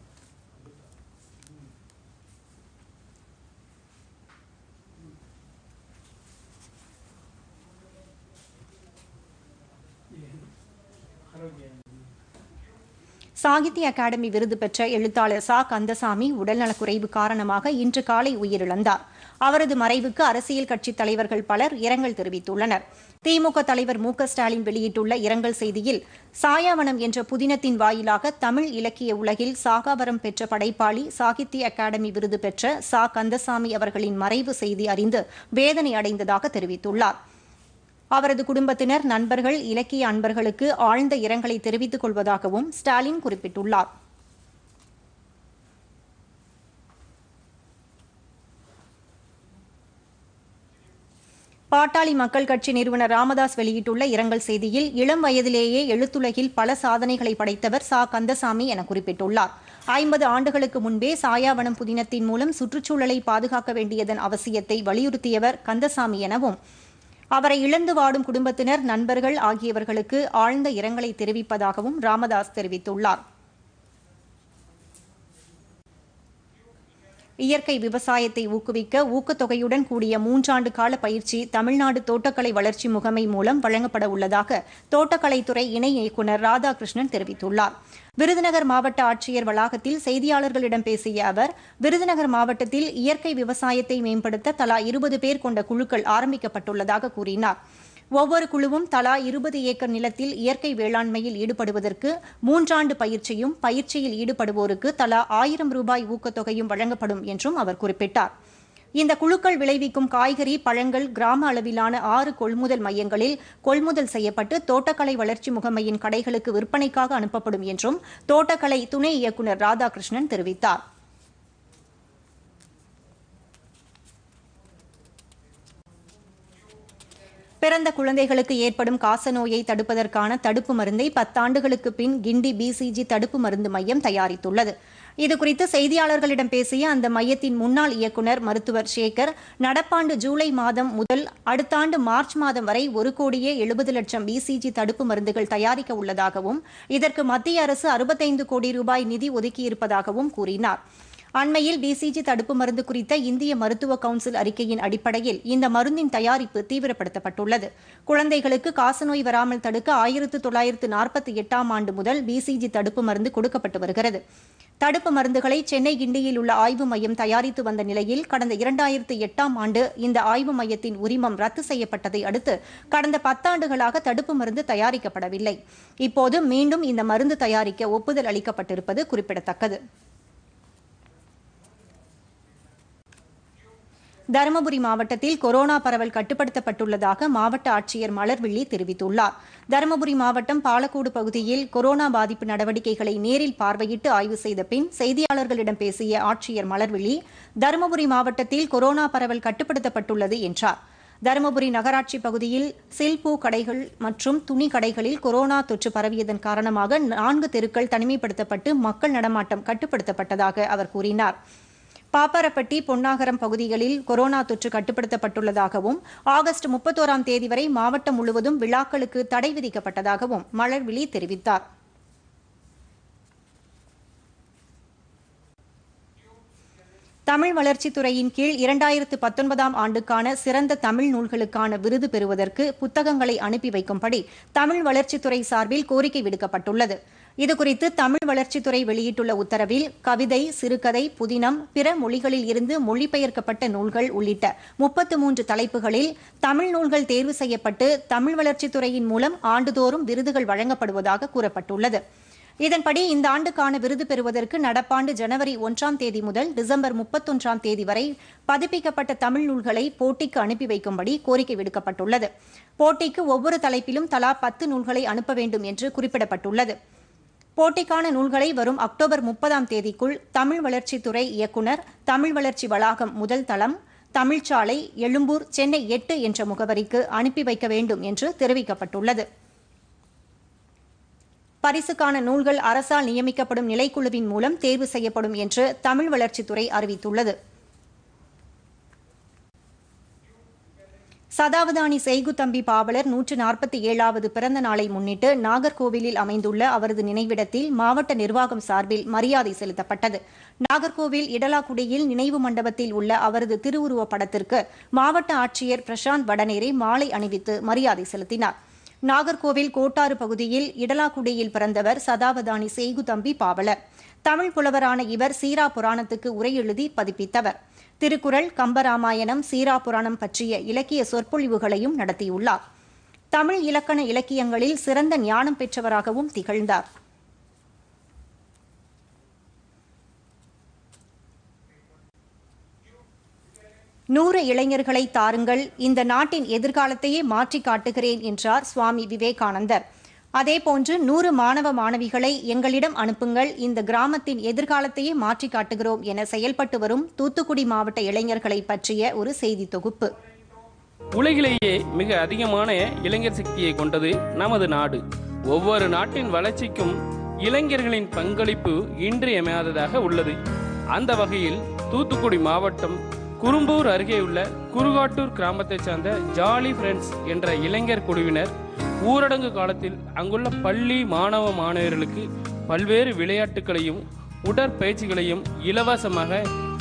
சாகித்ய அகாடமி விருது பெற்ற எழுத்தாளர் சா கந்தசாமி உடல்நலக்குறைவு காரணமாக இன்று காலை உயிரிழந்தார் அவரது மறைவுக்கு அரசியல் கட்சித் தலைவர்கள் பலர் இரங்கல் தெரிவித்துள்ளனர் திமுக தலைவர் மு ஸ்டாலின் வெளியிட்டுள்ள இரங்கல் செய்தியில் சாயாவனம் என்ற புதினத்தின் வாயிலாக தமிழ் இலக்கிய உலகில் சாகாவரம் பெற்ற படைப்பாளி சாகித்ய அகாடமி விருது பெற்ற சா கந்தசாமி அவர்களின் மறைவு செய்தி அறிந்து வேதனை அடைந்ததாக தெரிவித்துள்ளார் அவரது குடும்பத்தினர் நண்பர்கள் இலக்கிய அன்பர்களுக்கு ஆழ்ந்த இரங்கலை தெரிவித்துக் கொள்வதாகவும் ஸ்டாலின் குறிப்பிட்டுள்ளார் பாட்டாளி மக்கள் கட்சி நிறுவனர் ராமதாஸ் வெளியிட்டுள்ள இரங்கல் செய்தியில் இளம் வயதிலேயே எழுத்துலகில் பல சாதனைகளை படைத்தவர் சா கந்தசாமி என குறிப்பிட்டுள்ளார் ஐம்பது ஆண்டுகளுக்கு முன்பே சாயாவனம் புதினத்தின் மூலம் சுற்றுச்சூழலை பாதுகாக்க வேண்டியதன் அவசியத்தை வலியுறுத்தியவர் கந்தசாமி எனவும் அவரை இழந்து வாடும் குடும்பத்தினர் நண்பர்கள் ஆகியவர்களுக்கு ஆழ்ந்த இரங்கலை தெரிவிப்பதாகவும் ராமதாஸ் தெரிவித்துள்ளார் இயற்கை விவசாயத்தை ஊக்குவிக்க ஊக்கத்தொகையுடன் கூடிய மூன்றாண்டு கால பயிற்சி தமிழ்நாடு தோட்டக்கலை வளர்ச்சி முகமை மூலம் வழங்கப்பட உள்ளதாக தோட்டக்கலைத்துறை இணை இயக்குநர் ராதாகிருஷ்ணன் தெரிவித்துள்ளார் விருதுநகர் மாவட்ட ஆட்சியர் வளாகத்தில் செய்தியாளர்களிடம் பேசிய அவர் விருதுநகர் மாவட்டத்தில் இயற்கை விவசாயத்தை மேம்படுத்த தலா இருபது பேர் கொண்ட குழுக்கள் ஆரம்பிக்கப்பட்டுள்ளதாக கூறினார் ஒவ்வொரு குழுவும் தலா இருபது ஏக்கர் நிலத்தில் இயற்கை வேளாண்மையில் ஈடுபடுவதற்கு மூன்றாண்டு பயிற்சியும் பயிற்சியில் ஈடுபடுவோருக்கு தலா ஆயிரம் ரூபாய் ஊக்கத்தொகையும் வழங்கப்படும் என்றும் அவர் குறிப்பிட்டார் இந்த குழுக்கள் விளைவிக்கும் காய்கறி பழங்கள் கிராம அளவிலான ஆறு கொள்முதல் மையங்களில் கொள்முதல் செய்யப்பட்டு தோட்டக்கலை வளர்ச்சி முகமையின் கடைகளுக்கு விற்பனைக்காக அனுப்பப்படும் என்றும் தோட்டக்கலை துணை இயக்குநர் ராதாகிருஷ்ணன் தெரிவித்தார் பிறந்த குழந்தைகளுக்கு ஏற்படும் காசநோயை தடுப்பதற்கான தடுப்பு மருந்தை பத்தாண்டுகளுக்கு பின் கிண்டி பிசிஜி தடுப்பு மருந்து மையம் தயாரித்துள்ளது இதுகுறித்து செய்தியாளர்களிடம் பேசிய அந்த மையத்தின் முன்னாள் இயக்குநர் மருத்துவர் சேகர் நடப்பாண்டு ஜூலை மாதம் முதல் அடுத்த ஆண்டு மார்ச் மாதம் வரை ஒரு கோடியே எழுபது லட்சம் பிசிஜி தடுப்பு மருந்துகள் தயாரிக்க உள்ளதாகவும் இதற்கு மத்திய அரசு அறுபத்தைந்து கோடி ரூபாய் நிதி ஒதுக்கியிருப்பதாகவும் கூறினார் அண்மையில் பிசிஜி தடுப்பு மருந்து குறித்த இந்திய மருத்துவ கவுன்சில் அறிக்கையின் அடிப்படையில் இந்த மருந்தின் தயாரிப்பு தீவிரப்படுத்தப்பட்டுள்ளது குழந்தைகளுக்கு காசநோய் வராமல் தடுக்க ஆயிரத்து தொள்ளாயிரத்து நாற்பத்தி எட்டாம் ஆண்டு முதல் பிசிஜி தடுப்பு மருந்து கொடுக்கப்பட்டு வருகிறது தடுப்பு மருந்துகளை சென்னை கிண்டியில் உள்ள ஆய்வு மையம் தயாரித்து வந்த நிலையில் கடந்த இரண்டாயிரத்து எட்டாம் ஆண்டு இந்த ஆய்வு மையத்தின் உரிமம் ரத்து செய்யப்பட்டதை அடுத்து கடந்த பத்தாண்டுகளாக தடுப்பு மருந்து தயாரிக்கப்படவில்லை இப்போது மீண்டும் இந்த மருந்து தயாரிக்க ஒப்புதல் அளிக்கப்பட்டிருப்பது குறிப்பிடத்தக்கது தருமபுரி மாவட்டத்தில் கொரோனா பரவல் கட்டுப்படுத்தப்பட்டுள்ளதாக மாவட்ட ஆட்சியர் மலர்விழி தெரிவித்துள்ளார் தருமபுரி மாவட்டம் பாலக்கோடு பகுதியில் கொரோனா பாதிப்பு நடவடிக்கைகளை நேரில் பார்வையிட்டு ஆய்வு செய்த பின் செய்தியாளர்களிடம் பேசிய ஆட்சியர் மலர்விழி தருமபுரி மாவட்டத்தில் கொரோனா பரவல் கட்டுப்படுத்தப்பட்டுள்ளது என்றார் தருமபுரி நகராட்சி பகுதியில் சில்பூ கடைகள் மற்றும் துணி கடைகளில் கொரோனா தொற்று பரவியதன் காரணமாக நான்கு தெருக்கள் தனிமைப்படுத்தப்பட்டு மக்கள் நடமாட்டம் கட்டுப்படுத்தப்பட்டதாக அவர் கூறினார் பாப்பாரப்பட்டி பொன்னாகரம் பகுதிகளில் கொரோனா தொற்று கட்டுப்படுத்தப்பட்டுள்ளதாகவும் ஆகஸ்ட் முப்பத்தோராம் தேதி வரை மாவட்டம் முழுவதும் விழாக்களுக்கு தடை விதிக்கப்பட்டதாகவும் மலர்விழி தெரிவித்தார் தமிழ் வளர்ச்சித்துறையின் கீழ் இரண்டாயிரத்து பத்தொன்பதாம் ஆண்டுக்கான சிறந்த தமிழ் நூல்களுக்கான விருது பெறுவதற்கு புத்தகங்களை அனுப்பி வைக்கும்படி தமிழ் வளர்ச்சித்துறை சார்பில் கோரிக்கை விடுக்கப்பட்டுள்ளது இதுகுறித்து தமிழ் வளர்ச்சித்துறை வெளியிட்டுள்ள உத்தரவில் கவிதை சிறுகதை புதினம் பிற மொழிகளில் இருந்து மொழிபெயர்க்கப்பட்ட நூல்கள் உள்ளிட்ட முப்பத்து மூன்று தலைப்புகளில் தமிழ் நூல்கள் தேர்வு செய்யப்பட்டு தமிழ் வளர்ச்சித்துறையின் மூலம் ஆண்டுதோறும் விருதுகள் வழங்கப்படுவதாக கூறப்பட்டுள்ளது இதன்படி இந்த ஆண்டுக்கான விருது பெறுவதற்கு நடப்பாண்டு ஜனவரி ஒன்றாம் தேதி முதல் டிசம்பர் முப்பத்தொன்றாம் தேதி வரை பதிப்பிக்கப்பட்ட தமிழ் நூல்களை போட்டிக்கு அனுப்பி வைக்கும்படி கோரிக்கை விடுக்கப்பட்டுள்ளது போட்டிக்கு ஒவ்வொரு தலைப்பிலும் தலா பத்து நூல்களை அனுப்ப வேண்டும் என்று குறிப்பிடப்பட்டுள்ளது போட்டிக்கான நூல்களை வரும் அக்டோபர் முப்பதாம் தேதிக்குள் தமிழ் வளர்ச்சித்துறை இயக்குநர் தமிழ் வளர்ச்சி வளாகம் முதல் தளம் தமிழ்ச்சாலை எழும்பூர் சென்னை எட்டு என்ற முகவரிக்கு அனுப்பி வைக்க வேண்டும் என்று தெரிவிக்கப்பட்டுள்ளது பரிசுக்கான நூல்கள் அரசால் நியமிக்கப்படும் நிலைக்குழுவின் மூலம் தேர்வு செய்யப்படும் என்று தமிழ் வளர்ச்சித்துறை அறிவித்துள்ளது சதாவதானி செய்குத்தம்பி பாவலர் நூற்று நாற்பத்தி ஏழாவது பிறந்த நாளை முன்னிட்டு நாகர்கோவிலில் அமைந்துள்ள அவரது நினைவிடத்தில் மாவட்ட நிர்வாகம் சார்பில் மரியாதை செலுத்தப்பட்டது நாகர்கோவில் இடலாக்குடியில் நினைவு மண்டபத்தில் உள்ள அவரது திருவுருவப் படத்திற்கு மாவட்ட ஆட்சியர் பிரசாந்த் வடநேரே மாலை அணிவித்து மரியாதை செலுத்தினார் நாகர்கோவில் கோட்டாறு பகுதியில் இடலாக்குடியில் பிறந்தவர் சதாவதானி செய்குதம்பி பாவலர் தமிழ் புலவரான இவர் சீரா புராணத்துக்கு உரை எழுதி பதிப்பித்தவர் திருக்குறள் கம்பராமாயணம் சீரா புராணம் பற்றிய இலக்கிய சொற்பொழிவுகளையும் நடத்தியுள்ளார் தமிழ் இலக்கண இலக்கியங்களில் சிறந்த ஞானம் பெற்றவராகவும் திகழ்ந்தார் நூறு இளைஞர்களை தாருங்கள் இந்த நாட்டின் எதிர்காலத்தையே மாற்றி காட்டுகிறேன் என்றார் சுவாமி விவேகானந்தர் அதேபோன்று நூறு மாணவ மாணவிகளை எங்களிடம் அனுப்புங்கள் இந்த கிராமத்தின் எதிர்காலத்தையே மாற்றி காட்டுகிறோம் என செயல்பட்டு வரும் தூத்துக்குடி மாவட்ட இளைஞர்களை பற்றிய ஒரு செய்தி தொகுப்பு உலகிலேயே மிக அதிகமான இளைஞர் சக்தியை கொண்டது நமது நாடு ஒவ்வொரு நாட்டின் வளர்ச்சிக்கும் இளைஞர்களின் பங்களிப்பு இன்றியமையாததாக உள்ளது அந்த வகையில் தூத்துக்குடி மாவட்டம் குறும்பூர் அருகே உள்ள குருகாட்டூர் கிராமத்தைச் சார்ந்த ஜாலி ஃப்ரெண்ட்ஸ் என்ற இளைஞர் குழுவினர் ஊரடங்கு காலத்தில் அங்குள்ள பள்ளி மாணவ மாணவர்களுக்கு பல்வேறு விளையாட்டுகளையும் உடற்பயிற்சிகளையும் இலவசமாக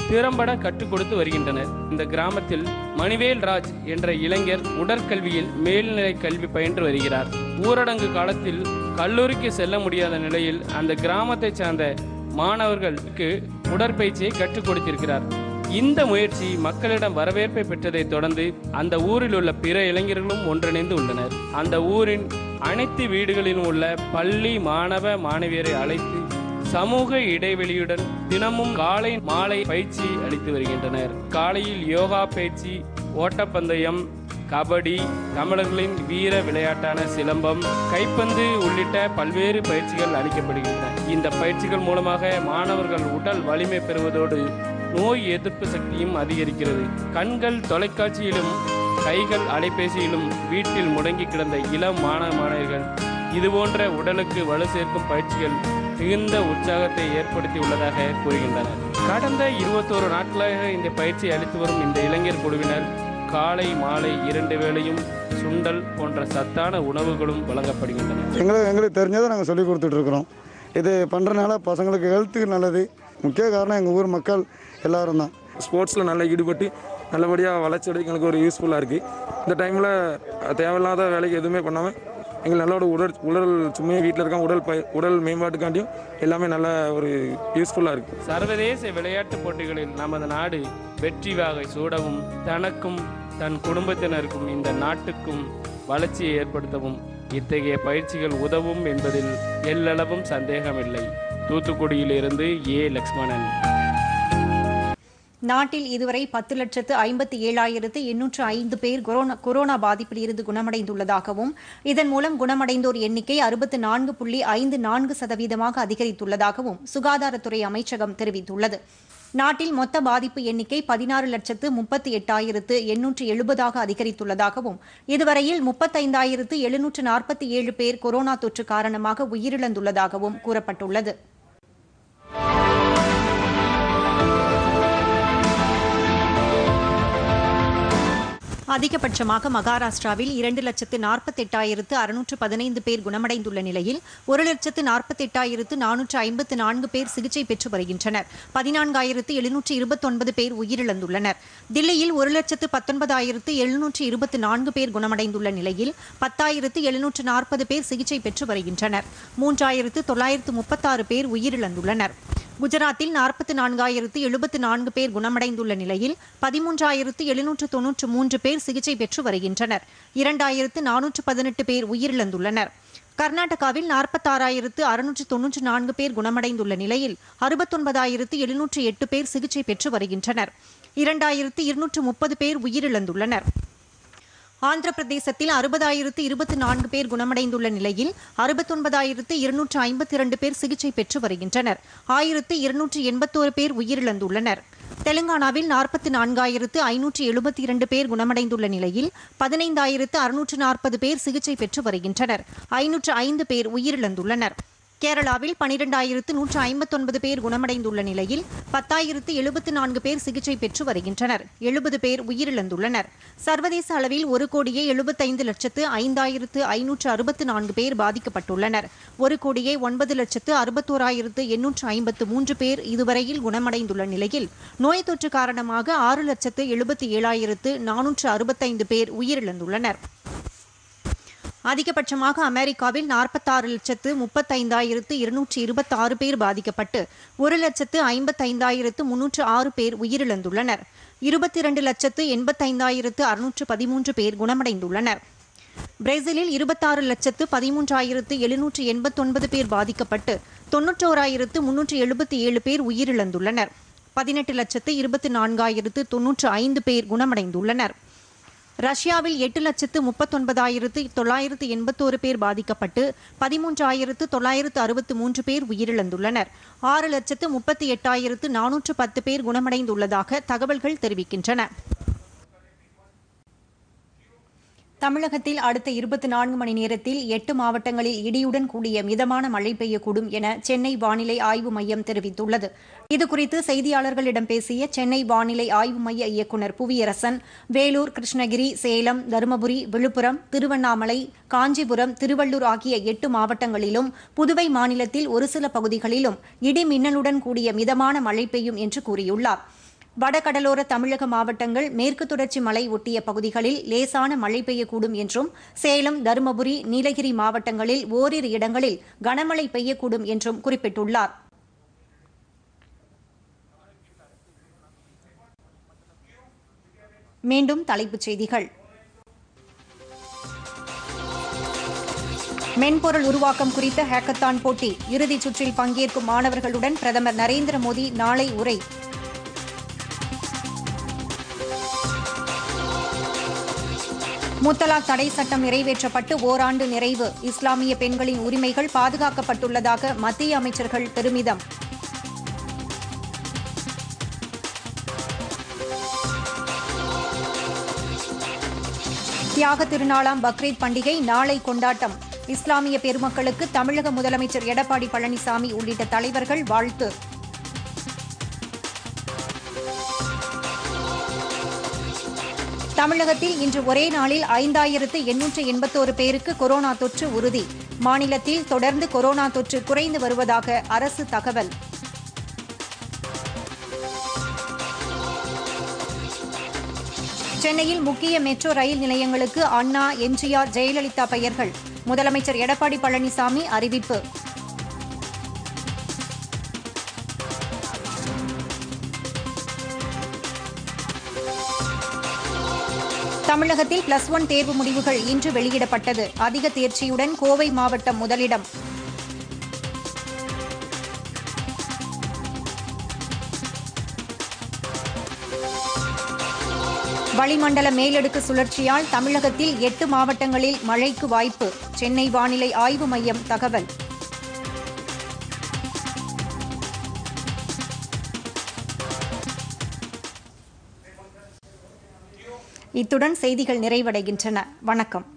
திறம்பட கற்றுக் கொடுத்து வருகின்றனர் இந்த கிராமத்தில் மணிவேல் ராஜ் என்ற இளைஞர் உடற்கல்வியில் மேல்நிலை கல்வி பயின்று வருகிறார் ஊரடங்கு காலத்தில் கல்லூரிக்கு செல்ல முடியாத நிலையில் அந்த கிராமத்தைச் சார்ந்த மாணவர்களுக்கு உடற்பயிற்சியை கற்றுக் கொடுத்திருக்கிறார் இந்த முயற்சி மக்களிடம் வரவேற்பை பெற்றதைத் தொடர்ந்து அந்த ஊரில் உள்ள பிற இளைஞர்களும் ஒன்றிணைந்து உள்ளனர் அந்த ஊரின் அனைத்து வீடுகளிலும் உள்ள பள்ளி மாணவ மாணவியரை அழைத்து சமூக இடைவெளியுடன் தினமும் காலை மாலை பயிற்சி அளித்து வருகின்றனர் காலையில் யோகா பயிற்சி ஓட்டப்பந்தயம் கபடி தமிழர்களின் வீர விளையாட்டான சிலம்பம் கைப்பந்து உள்ளிட்ட பல்வேறு பயிற்சிகள் அளிக்கப்படுகின்றன இந்த பயிற்சிகள் மூலமாக மாணவர்கள் உடல் வலிமை பெறுவதோடு நோய் எதிர்ப்பு சக்தியும் அதிகரிக்கிறது கண்கள் தொலைக்காட்சியிலும் கைகள் அலைபேசியிலும் வீட்டில் முடங்கி கிடந்த இளம் மாணவ மாணவிகள் இதுபோன்ற உடலுக்கு வலு சேர்க்கும் பயிற்சிகள் மிகுந்த உற்சாகத்தை ஏற்படுத்தி உள்ளதாக கூறுகின்றனர் கடந்த இருபத்தோரு நாட்களாக இந்த பயிற்சி அளித்து வரும் இந்த இளைஞர் குழுவினர் காலை மாலை இரண்டு வேளையும் சுண்டல் போன்ற சத்தான உணவுகளும் வழங்கப்படுகின்றன எங்களுக்கு எங்களுக்கு தெரிஞ்சதை நாங்கள் சொல்லி கொடுத்துட்ருக்குறோம் இது பண்ணுறனால பசங்களுக்கு ஹெல்த்துக்கு நல்லது முக்கிய காரணம் எங்கள் ஊர் மக்கள் எல்லாரும் தான் ஸ்போர்ட்ஸில் நல்லா ஈடுபட்டு நல்லபடியாக வளர்ச்சி அடைய எங்களுக்கு ஒரு யூஸ்ஃபுல்லாக இருக்குது இந்த டைமில் தேவையில்லாத வேலைக்கு எதுவுமே பண்ணாமல் எங்களுக்கு நல்ல ஒரு உடல் உடல் சும்மையாக வீட்டில் இருக்காங்க உடல் பய உடல் மேம்பாட்டுக்காண்டியும் எல்லாமே நல்ல ஒரு யூஸ்ஃபுல்லாக இருக்குது சர்வதேச விளையாட்டுப் போட்டிகளில் நமது நாடு வெற்றி வாகை சூடவும் தனக்கும் தன் குடும்பத்தினருக்கும் இந்த நாட்டுக்கும் வளர்ச்சியை ஏற்படுத்தவும் இத்தகைய பயிற்சிகள் உதவும் என்பதில் எல்லளவும் சந்தேகமில்லை தூத்துக்குடியிலிருந்து ஏ லக்ஷ்மணன் நாட்டில் இதுவரை பத்து லட்சத்து ஐம்பத்தி ஏழாயிரத்து எண்ணூற்று ஐந்து பேர் கொரோனா கொரோனா பாதிப்பில் இருந்து குணமடைந்துள்ளதாகவும் இதன் மூலம் குணமடைந்தோர் எண்ணிக்கை அறுபத்து நான்கு புள்ளி ஐந்து நான்கு சதவீதமாக அதிகரித்துள்ளதாகவும் சுகாதாரத்துறை அமைச்சகம் தெரிவித்துள்ளது நாட்டில் மொத்த பாதிப்பு எண்ணிக்கை பதினாறு லட்சத்து முப்பத்தி எட்டாயிரத்து எண்ணூற்று எழுபதாக அதிகரித்துள்ளதாகவும் இதுவரையில் முப்பத்தைந்தாயிரத்து எழுநூற்று நாற்பத்தி ஏழு பேர் கொரோனா தொற்று காரணமாக உயிரிழந்துள்ளதாகவும் கூறப்பட்டுள்ளது அதிகபட்சமாக மகாராஷ்டிராவில் இரண்டு லட்சத்து நாற்பத்தெட்டாயிரத்து அறுநூற்று பதினைந்து பேர் குணமடைந்துள்ள நிலையில் ஒரு லட்சத்து நாற்பத்தெட்டாயிரத்து நானூற்று ஐம்பத்து நான்கு பேர் சிகிச்சை பெற்று வருகின்றனர் பதினான்காயிரத்து எழுநூற்று இருபத்தொன்பது பேர் உயிரிழந்துள்ளனர் தில்லியில் ஒரு லட்சத்து பத்தொன்பதாயிரத்து எழுநூற்று இருபத்தி நான்கு பேர் குணமடைந்துள்ள நிலையில் பத்தாயிரத்து எழுநூற்று நாற்பது பேர் சிகிச்சை பெற்று வருகின்றனர் மூன்றாயிரத்து தொள்ளாயிரத்து முப்பத்தாறு பேர் உயிரிழந்துள்ளனர் குஜராத்தில் நாற்பத்தி நான்காயிரத்து எழுபத்து நான்கு பேர் குணமடைந்துள்ள நிலையில் பதிமூன்றாயிரத்து எழுநூற்று தொன்னூற்று மூன்று பேர் சிகிச்சை பெற்று வருகின்றனர் இரண்டாயிரத்து நானூற்று பதினெட்டு பேர் உயிரிழந்துள்ளனர் கர்நாடகாவில் நாற்பத்தாறாயிரத்து அறுநூற்று தொன்னூற்று நான்கு பேர் குணமடைந்துள்ள நிலையில் அறுபத்தொன்பதாயிரத்து எழுநூற்று எட்டு பேர் சிகிச்சை பெற்று வருகின்றனர் இரண்டாயிரத்து இருநூற்று முப்பது பேர் உயிரிழந்துள்ளனர் ஆந்திர பிரதேசத்தில் அறுபதாயிரத்து இருபத்தி நான்கு பேர் குணமடைந்துள்ள நிலையில் அறுபத்தொன்பதாயிரத்து இருநூற்று ஐம்பத்தி இரண்டு பேர் சிகிச்சை பெற்று வருகின்றனர் ஆயிரத்து இருநூற்று எண்பத்தோரு பேர் உயிரிழந்துள்ளனர் தெலுங்கானாவில் நாற்பத்தி நான்காயிரத்து ஐநூற்று எழுபத்தி இரண்டு பேர் குணமடைந்துள்ள நிலையில் பதினைந்தாயிரத்து அறுநூற்று நாற்பது பேர் சிகிச்சை பெற்று வருகின்றனர் ஐநூற்று ஐந்து பேர் உயிரிழந்துள்ளனர் கேரளாவில் பனிரெண்டாயிரத்து நூற்று ஐம்பத்தொன்பது பேர் குணமடைந்துள்ள நிலையில் பத்தாயிரத்து எழுபத்து நான்கு பேர் சிகிச்சை பெற்று வருகின்றனர் எழுபது பேர் உயிரிழந்துள்ளனர் சர்வதேச அளவில் ஒரு கோடியே எழுபத்தைந்து லட்சத்து ஐந்தாயிரத்து ஐநூற்று அறுபத்து நான்கு பேர் பாதிக்கப்பட்டுள்ளனர் ஒரு கோடியே ஒன்பது லட்சத்து அறுபத்தோராயிரத்து எண்ணூற்று ஐம்பத்து மூன்று பேர் இதுவரையில் குணமடைந்துள்ள நிலையில் நோய் தொற்று காரணமாக ஆறு லட்சத்து எழுபத்தி ஏழாயிரத்து நானூற்று அறுபத்தைந்து பேர் உயிரிழந்துள்ளனர் அதிகபட்சமாக அமெரிக்காவில் நாற்பத்தாறு லட்சத்து முப்பத்தைந்தாயிரத்து இருநூற்றி இருபத்தாறு பேர் பாதிக்கப்பட்டு ஒரு லட்சத்து ஐம்பத்தைந்தாயிரத்து முன்னூற்று ஆறு பேர் உயிரிழந்துள்ளனர் இருபத்தி இரண்டு லட்சத்து எண்பத்தைந்தாயிரத்து அறுநூற்று பதிமூன்று பேர் குணமடைந்துள்ளனர் பிரேசிலில் இருபத்தாறு லட்சத்து பதிமூன்றாயிரத்து எழுநூற்று எண்பத்தொன்பது பேர் பாதிக்கப்பட்டு தொன்னூற்றோராயிரத்து முன்னூற்று எழுபத்தி ஏழு பேர் உயிரிழந்துள்ளனர் பதினெட்டு லட்சத்து இருபத்தி நான்காயிரத்து தொன்னூற்று ஐந்து பேர் குணமடைந்துள்ளனர் ரஷ்யாவில் எட்டு லட்சத்து முப்பத்தொன்பதாயிரத்து தொள்ளாயிரத்து எண்பத்தோரு பேர் பாதிக்கப்பட்டு பதிமூன்றாயிரத்து தொள்ளாயிரத்து அறுபத்து மூன்று பேர் உயிரிழந்துள்ளனர் ஆறு லட்சத்து முப்பத்தி எட்டாயிரத்து நானூற்று பத்து பேர் குணமடைந்துள்ளதாக தகவல்கள் தெரிவிக்கின்றன தமிழகத்தில் அடுத்த இருபத்தி நான்கு மணி நேரத்தில் எட்டு மாவட்டங்களில் இடியுடன் கூடிய மிதமான மழை பெய்யக்கூடும் என சென்னை வானிலை ஆய்வு மையம் தெரிவித்துள்ளது இதுகுறித்து செய்தியாளர்களிடம் பேசிய சென்னை வானிலை ஆய்வு மைய இயக்குநர் புவியரசன் வேலூர் கிருஷ்ணகிரி சேலம் தருமபுரி விழுப்புரம் திருவண்ணாமலை காஞ்சிபுரம் திருவள்ளூர் ஆகிய எட்டு மாவட்டங்களிலும் புதுவை மாநிலத்தில் ஒரு சில பகுதிகளிலும் இடி மின்னலுடன் கூடிய மிதமான மழை பெய்யும் என்று கூறியுள்ளார் வடகடலோர தமிழக மாவட்டங்கள் மேற்கு தொடர்ச்சி மலை ஒட்டிய பகுதிகளில் லேசான மழை பெய்யக்கூடும் என்றும் சேலம் தருமபுரி நீலகிரி மாவட்டங்களில் ஓரிரு இடங்களில் கனமழை பெய்யக்கூடும் என்றும் குறிப்பிட்டுள்ளார் மீண்டும் தலைப்புச் செய்திகள் மென்பொருள் உருவாக்கம் குறித்த ஹேக்கத்தான் போட்டி இறுதிச் சுற்றில் பங்கேற்கும் மாணவர்களுடன் பிரதமர் நரேந்திர மோடி நாளை உரை முத்தலாக் தடை சட்டம் நிறைவேற்றப்பட்டு ஓராண்டு நிறைவு இஸ்லாமிய பெண்களின் உரிமைகள் பாதுகாக்கப்பட்டுள்ளதாக மத்திய அமைச்சர்கள் பெருமிதம் தியாக திருநாளாம் பக்ரீத் பண்டிகை நாளை கொண்டாட்டம் இஸ்லாமிய பெருமக்களுக்கு தமிழக முதலமைச்சர் எடப்பாடி பழனிசாமி உள்ளிட்ட தலைவர்கள் வாழ்த்து தமிழகத்தில் இன்று ஒரே நாளில் ஐந்தாயிரத்து எண்ணூற்று எண்பத்தோரு பேருக்கு கொரோனா தொற்று உறுதி மாநிலத்தில் தொடர்ந்து கொரோனா தொற்று குறைந்து வருவதாக அரசு தகவல் சென்னையில் முக்கிய மெட்ரோ ரயில் நிலையங்களுக்கு அண்ணா எம்ஜிஆர் ஜெயலலிதா பெயர்கள் முதலமைச்சர் எடப்பாடி பழனிசாமி அறிவிப்பு தமிழகத்தில் பிளஸ் ஒன் தேர்வு முடிவுகள் இன்று வெளியிடப்பட்டது அதிக தேர்ச்சியுடன் கோவை மாவட்டம் முதலிடம் வளிமண்டல மேலடுக்கு சுழற்சியால் தமிழகத்தில் எட்டு மாவட்டங்களில் மழைக்கு வாய்ப்பு சென்னை வானிலை ஆய்வு மையம் தகவல் இத்துடன் செய்திகள் நிறைவடைகின்றன வணக்கம்